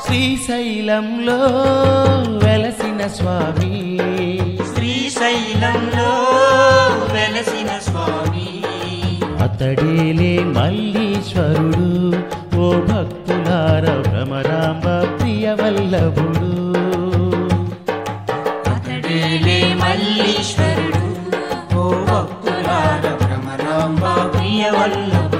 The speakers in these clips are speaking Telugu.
శ్రీశైలంలో వెలసిన స్వామి శ్రీశైలంలో వెలసిన స్వామి అతడేలే మల్లీశ్వరుడు ఓ భక్తులార భ్రమరాంబ ప్రియవల్లభుడు అతడేలే మల్లీశ్వరుడు ఓ భక్తులార భ్రమరాంబ ప్రియవల్లభుడు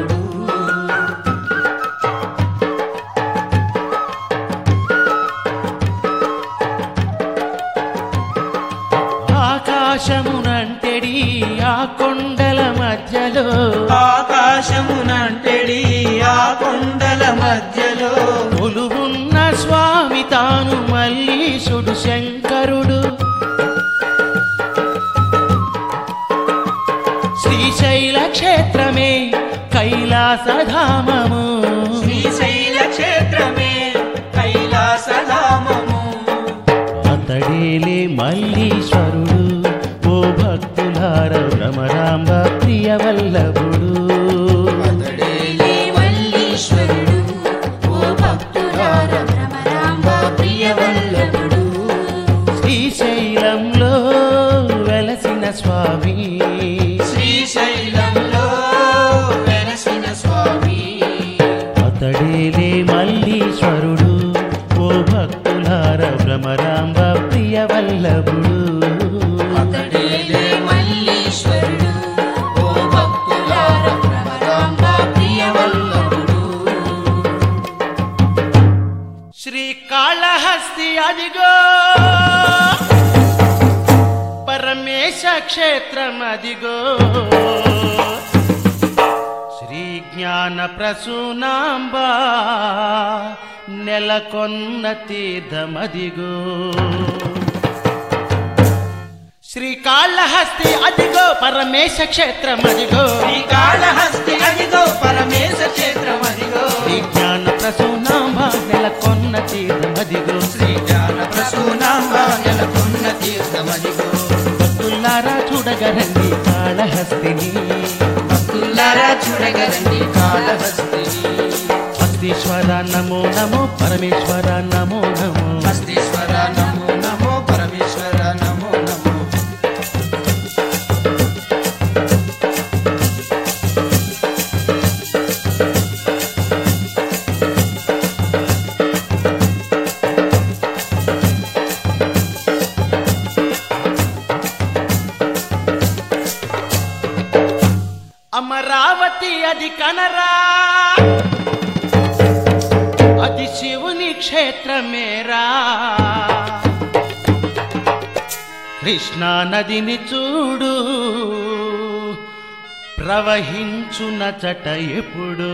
ఆకాశమునంటెడి ఆ కొండల మధ్యలో ఆకాశమునంటెడి ఆ కొండల మధ్యలో కొలువున్న స్వామి తాను మల్లీశుడు శంకరుడు శ్రీశైల క్షేత్రమే కైలాసధామము శ్రీశైల క్షేత్రమే కైలాసధామము అతడేలే మల్లీశ్వరుడు ఓ భక్తులార భ్రమరాంబ ప్రియవల్లభుడు అతడేలే మల్లీశ్వరుడు ఓ భక్తులార భ్రమరాంబ ప్రియవల్లభుడు శ్రీశైలంలో వెలసిన స్వామి శ్రీశైలంలో వెలసిన స్వామి అతడేలే మల్లీశ్వరుడు ఓ భక్తులార భ్రమరాంబ ప్రియవల్లభుడు అతడేలే మల్లీశ్వరుడు ఓ భక్తులార భ్రమరాంబ ప్రియవల్లభుడు శ్రీకాళహస్తి అదిగో పరమేశ క్షేత్రం అదిగో శ్రీ జ్ఞాన ప్రసూనాంబ నెలకొన్న తీర్థమదిగో శ్రీకాళహస్తి అదిగో పరమేశ క్షేత్రం అదిగో శ్రీకాళహస్తి అదిగో పరమేశ క్షేత్రం అదిగో శ్రీ జ్ఞాన ప్రసూనాంబ నెలకొన్న తీర్థమదిగో శ్రీ జ్ఞాన ప్రసూనాంబ నెలకొన్న తీర్థమదిగో భక్తులారా చూడగరండి కాళహస్తిని భక్తులారా చూడగలండి కాళహస్తిని హస్తీశ్వర నమో నమో పరమేశ్వర నమో నమో హస్తీశ్వర నమో నమో పరమేశ్వర నమో నమో అమరావతి అది కనరా అది శివుని క్షేత్రమేరా కృష్ణా నదిని చూడు ప్రవహించున చట ఎప్పుడు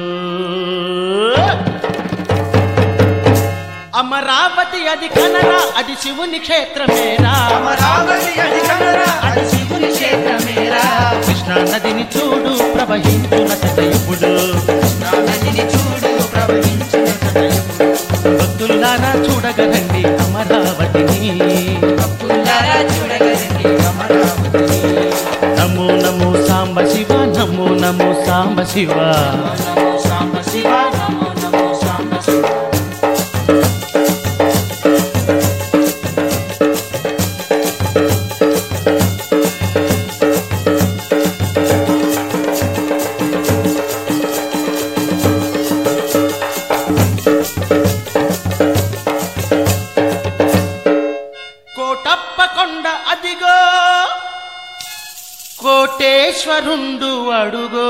అమరావతి అది కనరా అది శివుని క్షేత్రమేరా అమరావతి అది కనరా అది శివుని క్షేత్రమేరా కృష్ణా నదిని చూడు ప్రవహించున చట ఎప్పుడు కృష్ణా నదిని చూడు ప్రవహించిన కటయుడు భక్తులారా చూడగలండి అమరావతిని భక్తులారా చూడగలండి అమరావతిని నమో నమో సాంబ శివ నమో నమో సాంబ శివ నమో సాంబ శివ నమో నమో సాంబ శివ కోటప్ప కొండ అదిగో కోటేశ్వరుండు అడుగో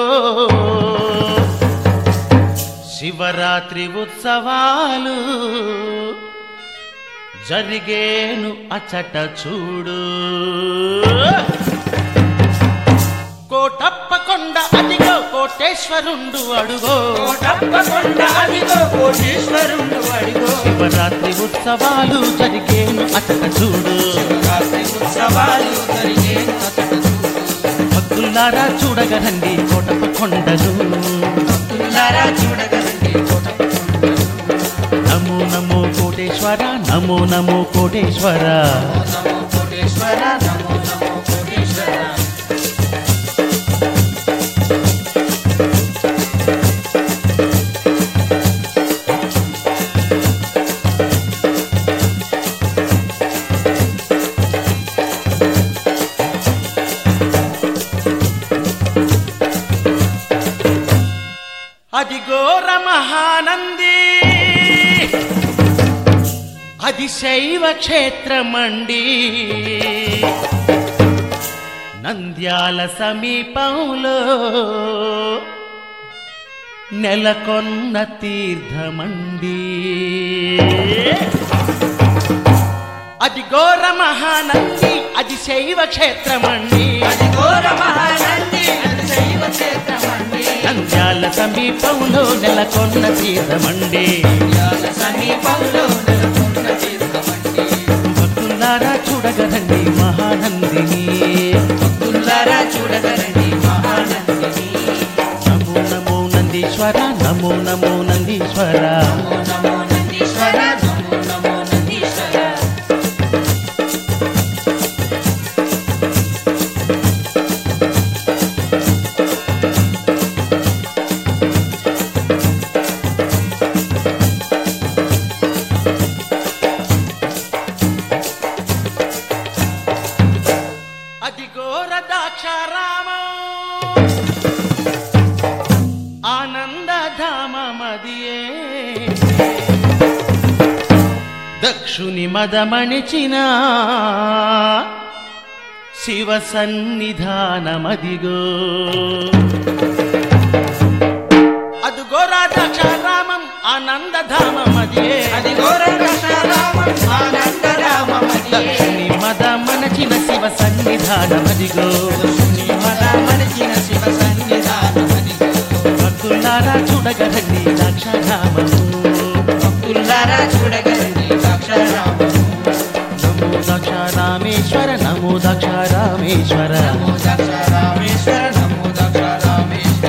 శివరాత్రి ఉత్సవాలు జరిగేను అచట చూడు కోటప్ప కొండ అదిగో కోటేశ్వరుండు అడుగో కోటప్పకొండ అదిగో కోటేశ్వరుడు అడిగో శివరాత్రి ఉత్సవాలు జరిగేను అచట చూడు శివరాత్రి ఉత్సవాలు జరిగే అతడు చూడు భక్తులారా చూడగరండి కోటప్ప కొండలు భక్తులారా చూడగలండి కోటప్పకొండ నమో నమో కోటేశ్వర నమో నమో కోటేశ్వర నమో కోటేశ్వర నమో నమో కోటేశ్వర శైవ క్షేత్రమండి నంద్యాల సమీపంలో నెలకొన్న తీర్థమండి అది ఘోర మహానంది అది శైవ క్షేత్రమండి అది ఘోర మహానంది అది శైవ క్షేత్రమండి నంద్యాల సమీపంలో నెలకొన్న తీర్థమండి నంద్యాల సమీపంలో నెలకొన్న తీర్థమండి భక్తులారా చూడగరండి మహానందిని భక్తులారా చూడగరండి మహానందిని నమో నమో నందీశ్వర నమో నమో నందీశ్వర నమో నమో నందీశ్వర నమో నమో నందీశ్వర అది ఘోర దాక్షారామం ఆనందధామమదియే దక్షుని మదమణిచిన శివ సన్నిధానమదిగో అది ఘోర దాక్షారామం ఆనందధామమదియే అది ఘోర దశారామం ఆనందరామమది దక్షుని మదమణచిన శివ సన్నిధానమదిగో నీ మద మనిచిన శివ సన్నిధానమది భక్తులారా చూడగరండి దాక్షారామము భక్తులారా చూడగరండి దక్షరామము నమో దక్షారామేశ్వర నమో దక్షారామేశ్వర నమో దక్షరామేశ్వర నమో దక్షరామేశ్వర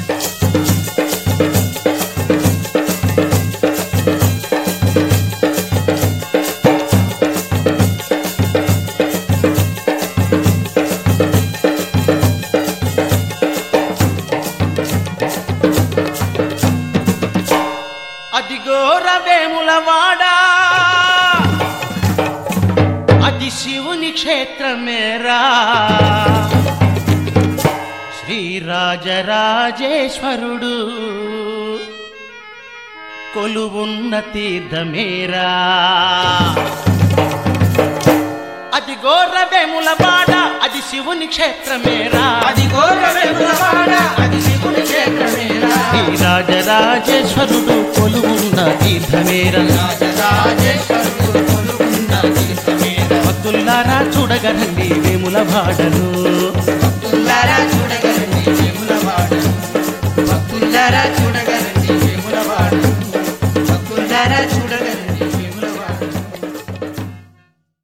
అది ఘోర వేములవాడా అది శివుని క్షేత్రమేరా శ్రీరాజరాజేశ్వరుడు కొలువున్న తీర్థమేరా అది ఘోర వేములవాడ అది శివుని క్షేత్రమేరా అది ఘోర వెలుగులవాడ అది శివుని క్షేత్రమేరా రాజరాజేశ్వరుడు కొలువున్న తీర్థమేరా రాజరాజేశ్వరుడు కొలువున్న తీర్థమేరా భక్తులారా చూడగరండి వేముల వాడను